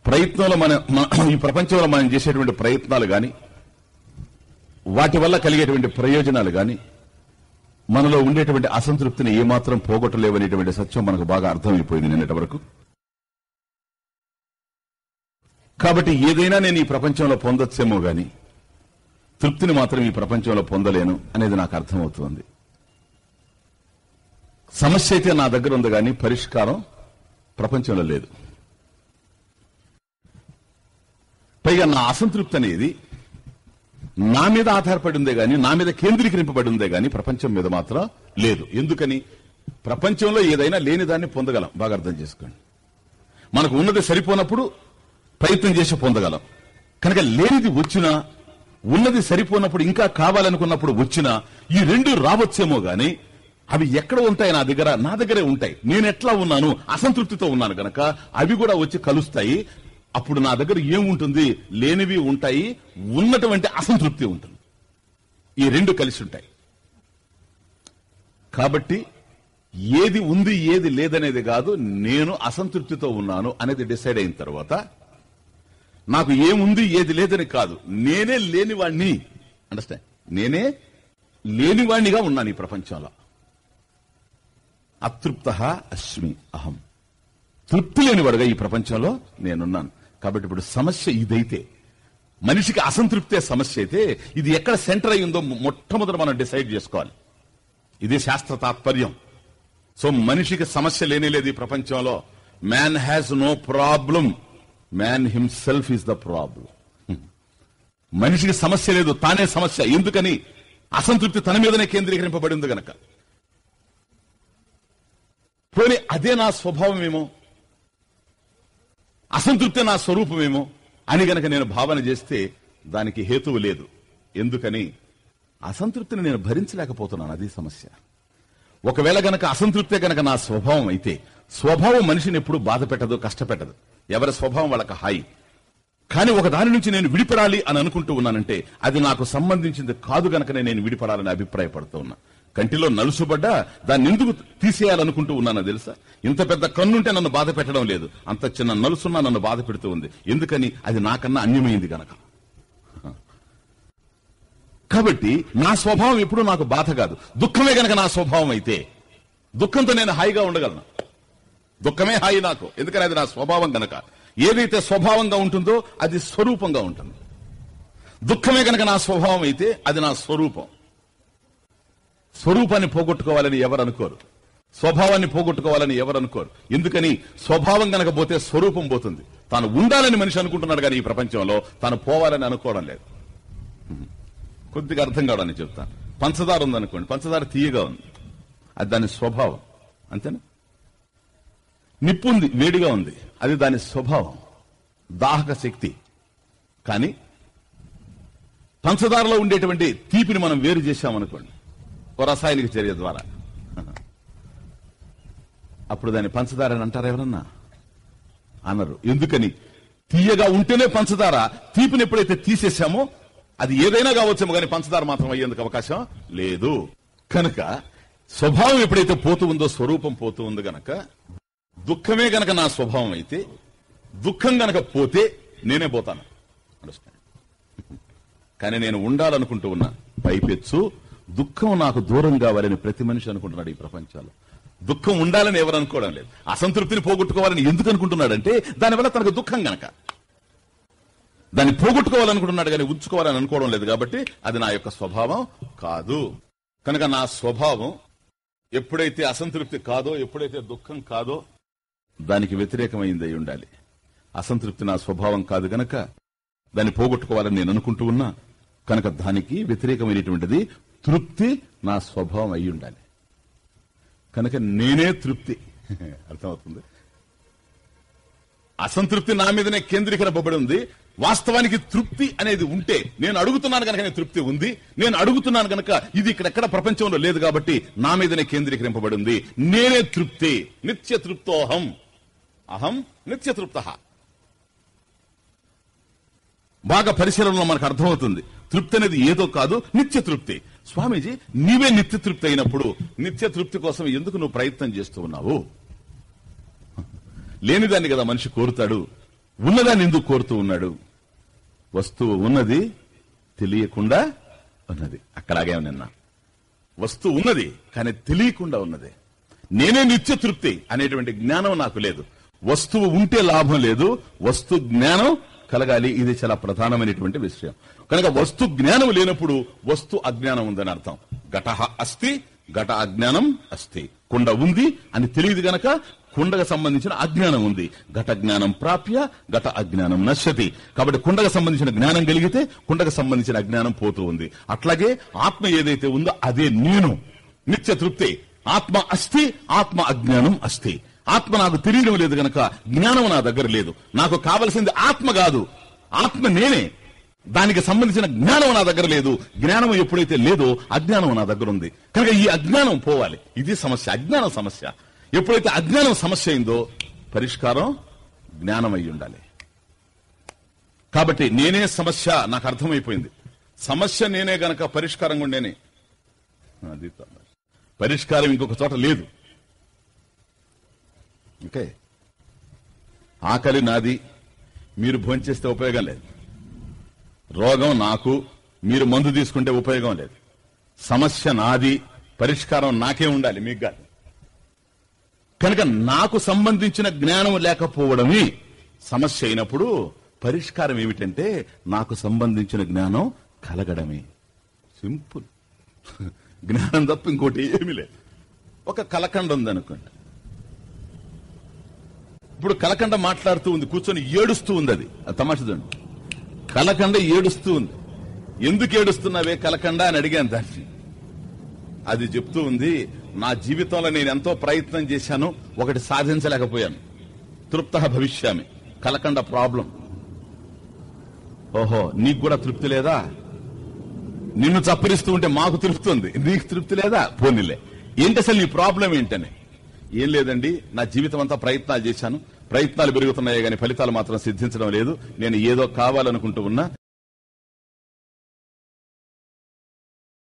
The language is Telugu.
ప్రయత్నంలో మన మన- ఈ ప్రపంచంలో మనం చేసేటువంటి ప్రయత్నాలు గాని వాటి వల్ల కలిగేటువంటి ప్రయోజనాలు గాని మనలో ఉండేటువంటి అసంతృప్తిని ఏమాత్రం పోగొట్టలేవనేటువంటి సత్యం మనకు బాగా అర్థమైపోయింది నిన్నటి వరకు కాబట్టి ఏదైనా నేను ఈ ప్రపంచంలో పొందొచ్చేమో గాని తృప్తిని మాత్రం ఈ ప్రపంచంలో పొందలేను అనేది నాకు అర్థమవుతుంది సమస్య అయితే నా దగ్గర ఉంది కానీ పరిష్కారం ప్రపంచంలో లేదు పైగా నా అసంతృప్తి అనేది నా మీద ఆధారపడి ఉందే గాని నా మీద కేంద్రీకరింపబడి ఉందే గాని ప్రపంచం మీద మాత్రం లేదు ఎందుకని ప్రపంచంలో ఏదైనా లేని దాన్ని పొందగలం బాగా అర్థం చేసుకోండి మనకు ఉన్నది సరిపోనప్పుడు ప్రయత్నం చేసి పొందగలం కనుక లేనిది వచ్చినా ఉన్నది సరిపోనప్పుడు ఇంకా కావాలనుకున్నప్పుడు వచ్చినా ఈ రెండు రావచ్చేమో గాని అవి ఎక్కడ ఉంటాయి నా దగ్గర నా దగ్గరే ఉంటాయి నేను ఎట్లా ఉన్నాను అసంతృప్తితో ఉన్నాను గనక అవి కూడా వచ్చి కలుస్తాయి అప్పుడు నా దగ్గర ఏముంటుంది లేనివి ఉంటాయి ఉన్నటువంటి అసంతృప్తి ఉంటుంది ఈ రెండు కలిసి ఉంటాయి కాబట్టి ఏది ఉంది ఏది లేదనేది కాదు నేను అసంతృప్తితో ఉన్నాను అనేది డిసైడ్ అయిన తర్వాత నాకు ఏముంది ఏది లేదని కాదు నేనే లేనివాణ్ణి అండర్స్టాండ్ నేనే లేనివాణ్ణిగా ఉన్నాను ఈ ప్రపంచంలో అతృప్త అస్మి అహం తృప్తి లేనివాడుగా ఈ ప్రపంచంలో నేనున్నాను కాబట్టి ఇప్పుడు సమస్య ఇదైతే మనిషికి అసంతృప్తే సమస్య అయితే ఇది ఎక్కడ సెంటర్ అయి ఉందో మొట్టమొదట మనం డిసైడ్ చేసుకోవాలి ఇది శాస్త్ర తాత్పర్యం సో మనిషికి సమస్య లేనే లేదు ఈ ప్రపంచంలో man has no problem man himself is the problem మనిషికి సమస్య లేదు తానే సమస్య ఎందుకని అసంతృప్తి తన మీదనే కేంద్రీకరింపబడి ఉంది గనక పోనీ అదే నా స్వభావమేమో అసంతృప్తి నా స్వరూపమేమో అని గనక నేను భావన చేస్తే దానికి హేతువు లేదు ఎందుకని అసంతృప్తిని నేను భరించలేకపోతున్నాను అది సమస్య ఒకవేళ గనక అసంతృప్తే గనక నా స్వభావం అయితే స్వభావం మనిషిని ఎప్పుడు బాధ పెట్టదు కష్టపెట్టదు ఎవరి స్వభావం వాళ్ళకి హాయి కానీ ఒక దాని నుంచి నేను విడిపడాలి అని అనుకుంటూ ఉన్నానంటే అది నాకు సంబంధించింది కాదు గనకనే నేను విడిపడాలని అభిప్రాయపడుతూ ఉన్నా కంటిలో నలుసుబడ్డా దాన్ని ఎందుకు తీసేయాలనుకుంటూ ఉన్నానో తెలుసా ఇంత పెద్ద కన్నుంటే నన్ను బాధ పెట్టడం లేదు అంత చిన్న నలుసున్నా నన్ను బాధ పెడుతూ ఉంది ఎందుకని అది నాకన్నా అన్యమైంది గనక కాబట్టి నా స్వభావం ఎప్పుడు నాకు బాధ కాదు దుఃఖమే గనక నా స్వభావం అయితే దుఃఖంతో నేను హాయిగా ఉండగలను దుఃఖమే హాయి నాకు ఎందుకని అది నా స్వభావం గనక ఏదైతే స్వభావంగా ఉంటుందో అది స్వరూపంగా ఉంటుంది దుఃఖమే గనక నా స్వభావం అయితే అది నా స్వరూపం స్వరూపాన్ని పోగొట్టుకోవాలని ఎవరు అనుకోరు స్వభావాన్ని పోగొట్టుకోవాలని ఎవరు అనుకోరు ఎందుకని స్వభావం గనక పోతే స్వరూపం పోతుంది తాను ఉండాలని మనిషి అనుకుంటున్నాడు కానీ ఈ ప్రపంచంలో తాను పోవాలని అనుకోవడం లేదు కొద్దిగా అర్థం కావడానికి చెప్తాను పంచదార ఉందనుకోండి పంచదార తీయగా ఉంది అది దాని స్వభావం అంతేనా నిప్పు ఉంది వేడిగా ఉంది అది దాని స్వభావం దాహక శక్తి కానీ పంచదారలో ఉండేటువంటి తీపిని మనం వేరు చేశామనుకోండి ఓ రసాయనిక చర్య ద్వారా అప్పుడు దాన్ని పంచదార అని అంటారు ఎవరన్నా అన్నారు ఎందుకని తీయగా ఉంటేనే పంచదార తీపిని ఎప్పుడైతే తీసేశామో అది ఏదైనా కావచ్చేమో కానీ పంచదార మాత్రం అయ్యేందుకు అవకాశం లేదు కనుక స్వభావం ఎప్పుడైతే పోతూ ఉందో స్వరూపం పోతూ ఉంది గనక దుఃఖమే గనక నా స్వభావం అయితే దుఃఖం గనక పోతే నేనే పోతాను Understand? కానీ నేను ఉండాలనుకుంటూ ఉన్నా పైపెచ్చు దుఃఖం నాకు దూరం కావాలని ప్రతి మనిషి అనుకుంటున్నాడు ఈ ప్రపంచంలో దుఃఖం ఉండాలని ఎవరు అనుకోవడం లేదు అసంతృప్తిని పోగొట్టుకోవాలని ఎందుకు అనుకుంటున్నాడంటే దానివల్ల తనకు దుఃఖం గనక దాన్ని పోగొట్టుకోవాలనుకుంటున్నాడు కానీ ఉంచుకోవాలని అనుకోవడం లేదు కాబట్టి అది నా యొక్క స్వభావం కాదు కనుక నా స్వభావం ఎప్పుడైతే అసంతృప్తి కాదో ఎప్పుడైతే దుఃఖం కాదో దానికి వ్యతిరేకమైంది అయి ఉండాలి అసంతృప్తి నా స్వభావం కాదు గనక దాన్ని పోగొట్టుకోవాలని నేను అనుకుంటూ ఉన్నా కనుక దానికి వ్యతిరేకమైనటువంటిది తృప్తి నా స్వభావం అయి ఉండాలి కనుక నేనే తృప్తి అర్థమవుతుంది అసంతృప్తి నా మీదనే కేంద్రీకరింపబడి ఉంది వాస్తవానికి తృప్తి అనేది ఉంటే నేను అడుగుతున్నాను కనుక నేను తృప్తి ఉంది నేను అడుగుతున్నాను కనుక ఇది ఇక్కడెక్కడ ప్రపంచంలో లేదు కాబట్టి నా మీదనే కేంద్రీకరింపబడి ఉంది నేనే తృప్తి నిత్య తృప్తోహం అహం నిత్య తృప్త బాగా పరిశీలనలో మనకు అర్థమవుతుంది తృప్తి అనేది ఏదో కాదు నిత్య తృప్తి స్వామీజీ నీవే నిత్య తృప్తి అయినప్పుడు నిత్య తృప్తి కోసం ఎందుకు నువ్వు ప్రయత్నం చేస్తూ ఉన్నావు లేనిదాన్ని కదా మనిషి కోరుతాడు ఉన్నదాన్ని ఎందుకు కోరుతూ ఉన్నాడు వస్తువు ఉన్నది తెలియకుండా ఉన్నది అక్కడాగే నిన్న వస్తువు ఉన్నది కానీ తెలియకుండా ఉన్నది నేనే నిత్య తృప్తి అనేటువంటి జ్ఞానం నాకు లేదు వస్తువు ఉంటే లాభం లేదు వస్తు జ్ఞానం కలగాలి ఇది చాలా ప్రధానమైనటువంటి విషయం కనుక వస్తు జ్ఞానం లేనప్పుడు వస్తు అజ్ఞానం ఉందని అర్థం ఘట అస్తి ఘట అజ్ఞానం అస్తి కుండ ఉంది అని తెలియదు గనక కుండకు సంబంధించిన అజ్ఞానం ఉంది ఘట జ్ఞానం ప్రాప్య ఘట అజ్ఞానం నశ్యతి కాబట్టి కుండకు సంబంధించిన జ్ఞానం కలిగితే కుండకు సంబంధించిన అజ్ఞానం పోతూ ఉంది అట్లాగే ఆత్మ ఏదైతే ఉందో అదే నేను నిత్య తృప్తి ఆత్మ అస్థి ఆత్మ అజ్ఞానం అస్థి ఆత్మ నాకు తెలియడం లేదు గనక జ్ఞానం నా దగ్గర లేదు నాకు కావలసింది ఆత్మ కాదు ఆత్మ నేనే దానికి సంబంధించిన జ్ఞానం నా దగ్గర లేదు జ్ఞానం ఎప్పుడైతే లేదో అజ్ఞానం నా దగ్గర ఉంది కనుక ఈ అజ్ఞానం పోవాలి ఇది సమస్య అజ్ఞానం సమస్య ఎప్పుడైతే అజ్ఞానం సమస్య అయిందో పరిష్కారం జ్ఞానం అయి ఉండాలి కాబట్టి నేనే సమస్య నాకు అర్థమైపోయింది సమస్య నేనే గనక పరిష్కారం కూడా నేనే అది తమాషా. పరిష్కారం ఇంకొక చోట లేదు ఓకే ఆకలి నాది మీరు భోంచేస్తే ఉపయోగం లేదు రోగం నాకు మీరు మందు తీసుకుంటే ఉపయోగం లేదు సమస్య నాది పరిష్కారం నాకే ఉండాలి మీకు కాదు కనుక నాకు సంబంధించిన జ్ఞానం లేకపోవడమే సమస్య అయినప్పుడు పరిష్కారం ఏమిటంటే నాకు సంబంధించిన జ్ఞానం కలగడమే సింపుల్ జ్ఞానం తప్ప ఇంకోటి ఏమీ లేదు ఒక కలకండ ఉంది అనుకోండి ఇప్పుడు కలకండ మాట్లాడుతూ ఉంది కూర్చొని ఏడుస్తూ ఉంది అది అది తమాషా చూడండి కలకండ ఏడుస్తూ ఉంది ఎందుకు ఏడుస్తున్నావే కలకండ అని అడిగాను దాన్ని అది చెప్తూ ఉంది నా జీవితంలో నేను ఎంతో ప్రయత్నం చేశాను ఒకటి సాధించలేకపోయాను తృప్త భవిష్యామి కలకండ ప్రాబ్లం ఓహో నీకు కూడా తృప్తి లేదా నిన్ను చప్పరిస్తూ ఉంటే మాకు తృప్తి ఉంది నీకు తృప్తి లేదా పోనీలే ఏంటి అసలు నీ ప్రాబ్లం ఏంటని ఏం లేదండి నా జీవితం అంతా ప్రయత్నాలు చేశాను ప్రయత్నాలు పెరుగుతున్నాయి కానీ ఫలితాలు మాత్రం సిద్ధించడం లేదు నేను ఏదో కావాలనుకుంటూ ఉన్నా